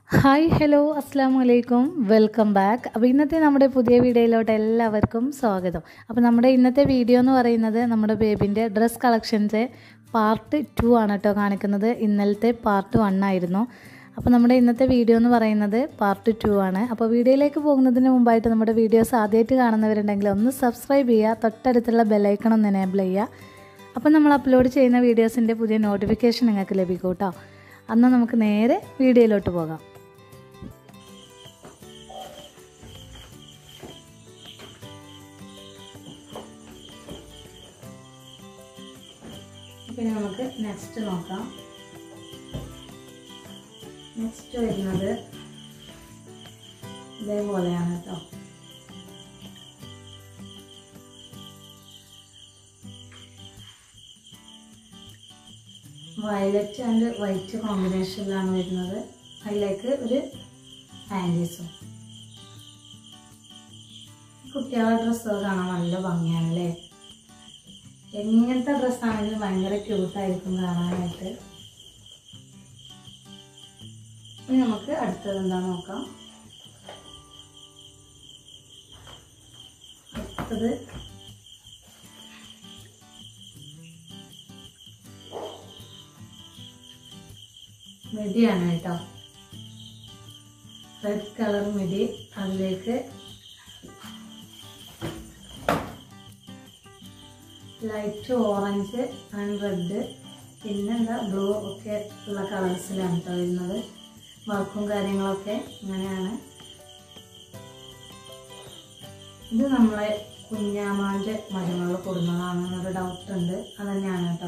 Hi hello അസ്സാം വലൈക്കും welcome back അപ്പോൾ ഇന്നത്തെ നമ്മുടെ പുതിയ വീഡിയോയിലോട്ട് എല്ലാവർക്കും സ്വാഗതം അപ്പോൾ നമ്മുടെ ഇന്നത്തെ വീഡിയോ എന്ന് പറയുന്നത് നമ്മുടെ ബേബിൻ്റെ ഡ്രസ് കളക്ഷൻസ് പാർട്ട് ടു ആണ് കേട്ടോ കാണിക്കുന്നത് ഇന്നലത്തെ പാർട്ട് വൺ ആയിരുന്നു അപ്പോൾ നമ്മുടെ ഇന്നത്തെ വീഡിയോ എന്ന് പറയുന്നത് പാർട്ട് ടു ആണ് അപ്പോൾ വീഡിയോയിലേക്ക് പോകുന്നതിന് മുമ്പായിട്ട് നമ്മുടെ വീഡിയോസ് ആദ്യമായിട്ട് കാണുന്നവരുണ്ടെങ്കിൽ ഒന്ന് സബ്സ്ക്രൈബ് ചെയ്യുക തൊട്ടടുത്തുള്ള ബെല്ലൈക്കൺ ഒന്ന് എനേബിൾ ചെയ്യുക അപ്പോൾ നമ്മൾ അപ്ലോഡ് ചെയ്യുന്ന വീഡിയോസിൻ്റെ പുതിയ നോട്ടിഫിക്കേഷൻ നിങ്ങൾക്ക് ലഭിക്കും കേട്ടോ അന്ന് നമുക്ക് നേരെ വീഡിയോയിലോട്ട് പോകാം പിന്നെ നമുക്ക് നെക്സ്റ്റ് നോക്കാം നെക്സ്റ്റ് വരുന്നത് ഇതേപോലെയാണ് കേട്ടോ വയലറ്റ് ആൻഡ് വൈറ്റ് കോമ്പിനേഷനിലാണ് വരുന്നത് അതിലേക്ക് ഒരു പാൻറ്റീസും കുട്ടികളുടെ ഡ്രസ്സുകൾ കാണാൻ നല്ല ഭംഗിയാണ് അല്ലേ എങ്ങനത്തെ ഡ്രസ്സാണെങ്കിലും ഭയങ്കര ക്യൂട്ടായിരിക്കും കാണാനായിട്ട് ഇനി നമുക്ക് അടുത്തത് എന്താ നോക്കാം അടുത്തത് മിടിയാണ് കേട്ടോ റെഡ് കളർ മിടി അതിലേക്ക് ലൈറ്റ് ഓറഞ്ച് ആൻഡ് റെഡ് പിന്നെ എന്താ ബ്ലൂ ഒക്കെ ഉള്ള കളേഴ്സിലാണ് കേട്ടോ വരുന്നത് വർക്കും കാര്യങ്ങളൊക്കെ അങ്ങനെയാണ് ഇത് നമ്മളെ കുഞ്ഞാമാൻ്റെ മരുമകൾ കൊടുക്കുന്നതാണെന്നൊരു ഡൗട്ട് ഉണ്ട് അത് തന്നെയാണ് കേട്ടോ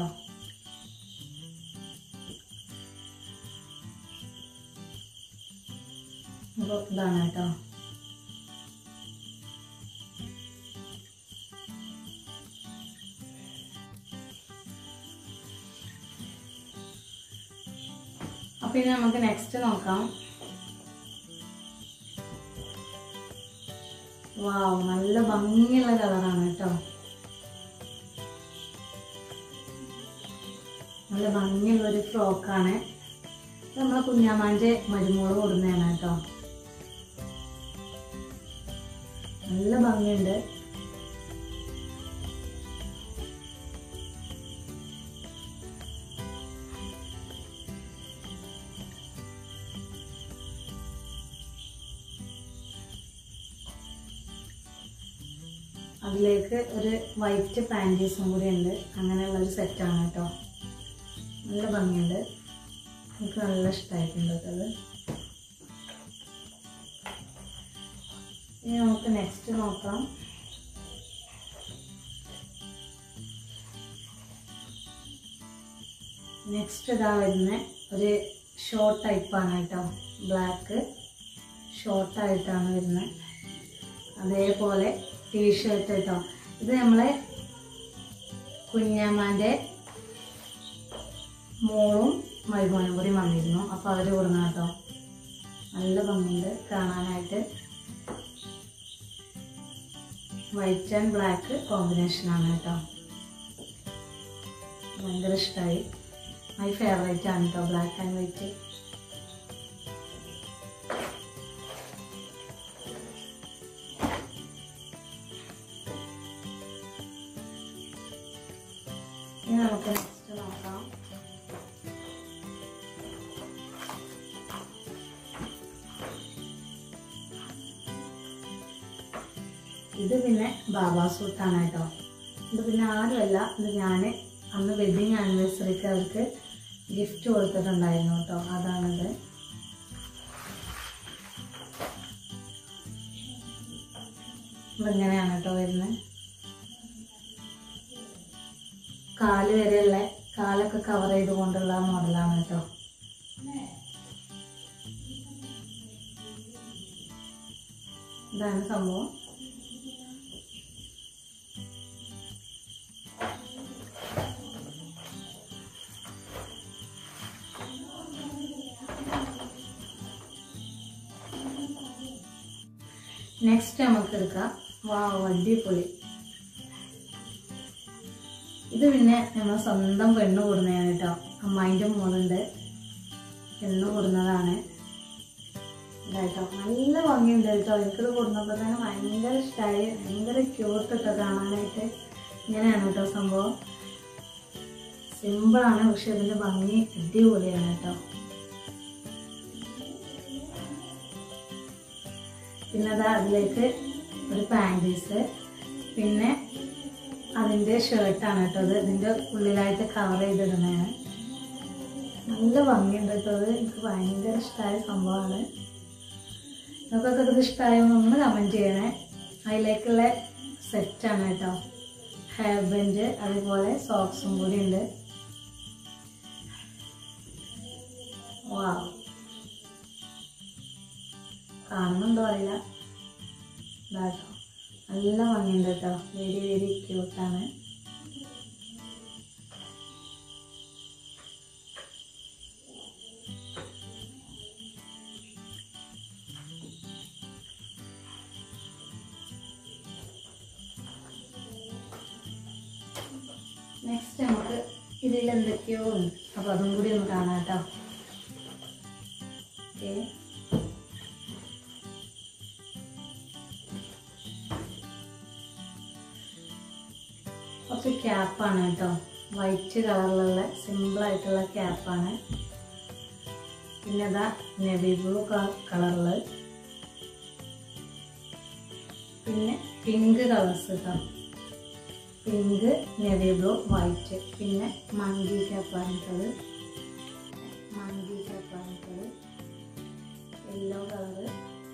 അപ്പോൾ ഇതാണ് കേട്ടോ അപ്പൊ ഇനി നമുക്ക് നെക്സ്റ്റ് നോക്കാം വാവ് നല്ല ഭംഗിയുള്ള കളറാണ് കേട്ടോ നല്ല ഭംഗിയുള്ള ഒരു ഫ്രോക്കാണ് നമ്മളെ കുഞ്ഞാമാൻ്റെ മരുമോള് കൊടുക്കുന്നതാണ് കേട്ടോ നല്ല ഭംഗിയുണ്ട് അതിലേക്ക് ഒരു വൈറ്റ് പാൻറ്റീസും കൂടി ഉണ്ട് അങ്ങനെയുള്ള ഒരു സെറ്റാണ് കേട്ടോ നല്ല ഭംഗിയുണ്ട് എനിക്ക് നല്ല ഇഷ്ടമായിട്ടുണ്ട് അത് ഇനി നമുക്ക് നെക്സ്റ്റ് നോക്കാം നെക്സ്റ്റ് ഇതാ വരുന്ന ഒരു ഷോർട്ട് ടൈപ്പാണ് കേട്ടോ ബ്ലാക്ക് ഷോർട്ടായിട്ടാണ് വരുന്നത് അതേപോലെ ടീഷർട്ട് കേട്ടോ ഇത് നമ്മളെ കുഞ്ഞമ്മൻ്റെ മോളും മരുമോനും കൂടി വന്നിരുന്നു അപ്പോൾ അവർ കൊടുന്ന കേട്ടോ നല്ല ഭംഗിയുണ്ട് കാണാനായിട്ട് വൈറ്റ് ആൻഡ് ബ്ലാക്ക് കോമ്പിനേഷനാണ് കേട്ടോ ഭയങ്കര ഇഷ്ടമായി മൈ ഫേവറേറ്റ് ആണ് കേട്ടോ ബ്ലാക്ക് ആൻഡ് വൈറ്റ് ഇനി നമുക്ക് നെക്സ്റ്റ് നോക്കാം ഇത് പിന്നെ ബാബാ സൂട്ടാണ് കേട്ടോ ഇത് പിന്നെ ആരുമല്ല ഇത് ഞാൻ അന്ന് വെഡിങ് ആനിവേഴ്സറിക്ക് അവർക്ക് ഗിഫ്റ്റ് കൊടുത്തിട്ടുണ്ടായിരുന്നു കേട്ടോ അതാണിത് ഇതിങ്ങനെയാണ് കേട്ടോ വരുന്നത് കാല് വരെയുള്ള കാലൊക്കെ കവർ ചെയ്തുകൊണ്ടുള്ള മോഡലാണ് കേട്ടോ ഇതാണ് സംഭവം നെക്സ്റ്റ് നമുക്ക് എടുക്കാം വാ അടിപൊളി ഇത് പിന്നെ നമ്മൾ സ്വന്തം പെണ്ണ് കൂടുന്നതാണ് കേട്ടോ അമ്മായിൻ്റെ മോളുണ്ട് പെണ്ണ് കൂടുന്നതാണ് ഇതായിട്ടോ നല്ല ഭംഗിയുണ്ട് കേട്ടോ എനിക്കിത് കൊടുന്നപ്പോൾ തന്നെ ഭയങ്കര ഇഷ്ടമായി ഭയങ്കര ക്യൂട്ട് കേട്ടോ കാണാനായിട്ട് ഇങ്ങനെയാണ് കേട്ടോ സംഭവം സിമ്പിളാണ് പക്ഷെ ഇതിൻ്റെ ഭംഗി അടിപൊളിയാണ് കേട്ടോ പിന്നെ അതാ അതിലേക്ക് ഒരു പാൻറ്റീസ് പിന്നെ അതിൻ്റെ ഷർട്ടാണ് കേട്ടോ ഇത് ഇതിൻ്റെ ഉള്ളിലായിട്ട് കവർ ചെയ്തിടുന്നതാണ് നല്ല ഭംഗിയുണ്ട് കേട്ടോ അത് എനിക്ക് ഭയങ്കര ഇഷ്ടമായ സംഭവമാണ് നിങ്ങൾക്കൊക്കെ ഇത് ഇഷ്ടമായോ ഒന്ന് കമൻറ്റ് ചെയ്യണേ അതിലേക്കുള്ള സെറ്റാണ് കേട്ടോ ഹെയർ ബെൻഡ് അതുപോലെ സോക്സും കൂടി ഉണ്ട് വാ കാണുന്നുണ്ടോ അറിയില്ല ഇതാട്ടോ നല്ല ഭംഗിയുണ്ട് കേട്ടോ വെരി വെരി ക്യൂട്ടാണ് നെക്സ്റ്റ് നമുക്ക് ഇതിൽ എന്തൊക്കെയോ ഉണ്ട് അപ്പോൾ അതും കൂടി ഒന്ന് കാണാം കേട്ടോ ഓക്കെ കുറച്ച് ക്യാപ്പാണ് കേട്ടോ വൈറ്റ് കളറിലുള്ള സിമ്പിളായിട്ടുള്ള ക്യാപ്പാണ് പിന്നെ ഇതാ നെവി ബ്ലൂ കളറിൽ പിന്നെ പിങ്ക് കളേഴ്സ് കേട്ടോ പിങ്ക് നെവി ബ്ലൂ വൈറ്റ് പിന്നെ മങ്കി ക്യാപ്പാണിട്ടത് മങ്കി ക്യാപ്പാണിട്ടത് യെല്ലോ കളറ്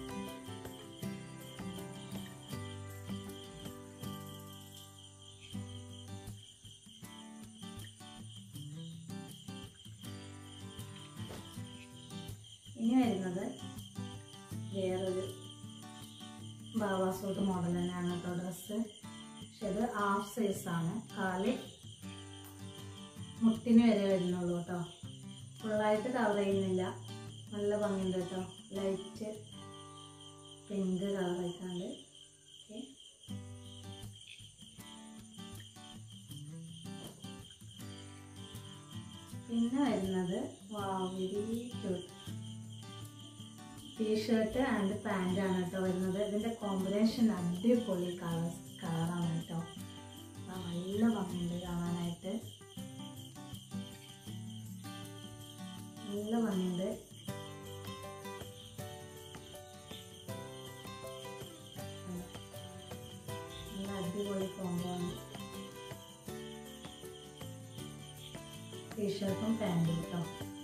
ഇനി വരുന്നത് വേറൊരു ബാബാ സൂട്ട് മോഡൽ തന്നെയാണ് കേട്ടോ ഡ്രസ്സ് പക്ഷെ ഇത് ഹാഫ് സൈസാണ് കാല് മുട്ടിന് വരെ വരുന്നുള്ളൂ കേട്ടോ ഫുള്ളായിട്ട് കവർ ചെയ്യുന്നില്ല നല്ല ഭംഗിയുണ്ട് കേട്ടോ ലൈറ്റ് പിങ്ക് കളറായിട്ടാണ്ട് ഓക്കെ പിന്നെ വരുന്നത് very cute T shirt and pant ആണ് കേട്ടോ വരുന്നത് ഇതിൻ്റെ കോമ്പിനേഷൻ അടിപൊളി കളർ കളറാണ് കേട്ടോ ആ, നല്ല ഭംഗിയുണ്ട് കാണാനായിട്ട് നല്ല ഭംഗിയുണ്ട് കണ്ടോ? നല്ല അടിപൊളി കോമ്പോ ആണ് ടീഷർട്ടും പാൻറ്റും കേട്ടോ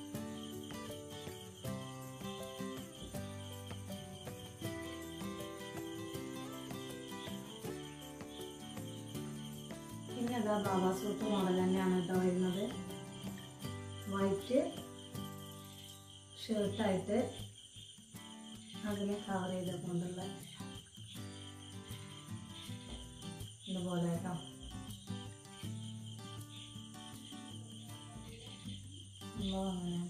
പിന്നെ അതാ ബാബാ സൂട്ട് മോഡൽ തന്നെയാണ് കേട്ടോ വരുന്നത് വൈറ്റ് ഷർട്ടായിട്ട് അതിനെ കവർ ചെയ്തുകൊണ്ടുള്ള ഇതുപോലെ കേട്ടോ സംഭവം അങ്ങനെയാണ്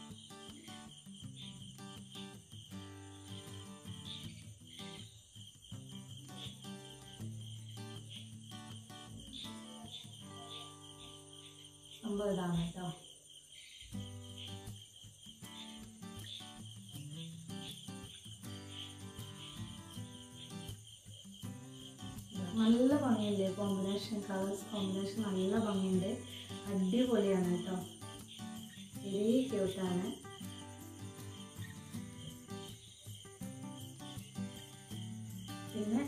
സംഭവം ഇതാണ് കേട്ടോ നല്ല ഭംഗിയുണ്ട് കോമ്പിനേഷൻ കളേഴ്സ് കോമ്പിനേഷൻ നല്ല ഭംഗിയുണ്ട് അടിപൊളിയാണ് കേട്ടോ വെരി ക്യൂട്ടാണ് പിന്നെ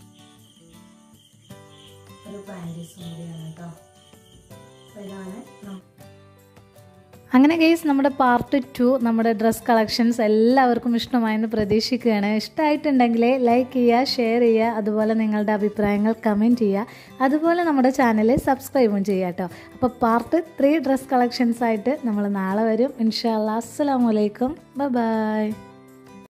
ഒരു പാൻറ്റീസും കൂടിയാണ് കേട്ടോ അപ്പോൾ ഇതാണ് നം- അങ്ങനെ ഗെയ്സ് നമ്മുടെ പാർട്ട് ടു നമ്മുടെ ഡ്രസ് കളക്ഷൻസ് എല്ലാവർക്കും ഇഷ്ടമായെന്ന് പ്രതീക്ഷിക്കുകയാണ് ഇഷ്ടമായിട്ടുണ്ടെങ്കിൽ ലൈക്ക് ചെയ്യുക ഷെയർ ചെയ്യുക അതുപോലെ നിങ്ങളുടെ അഭിപ്രായങ്ങൾ കമൻറ്റ് ചെയ്യുക അതുപോലെ നമ്മുടെ ചാനൽ സബ്സ്ക്രൈബും ചെയ്യുക കേട്ടോ അപ്പോൾ പാർട്ട് ത്രീ ഡ്രസ് കളക്ഷൻസ് ആയിട്ട് നമ്മൾ നാളെ വരും ഇൻഷാല്ലാ അസ്സാം വലൈക്കും ബൈ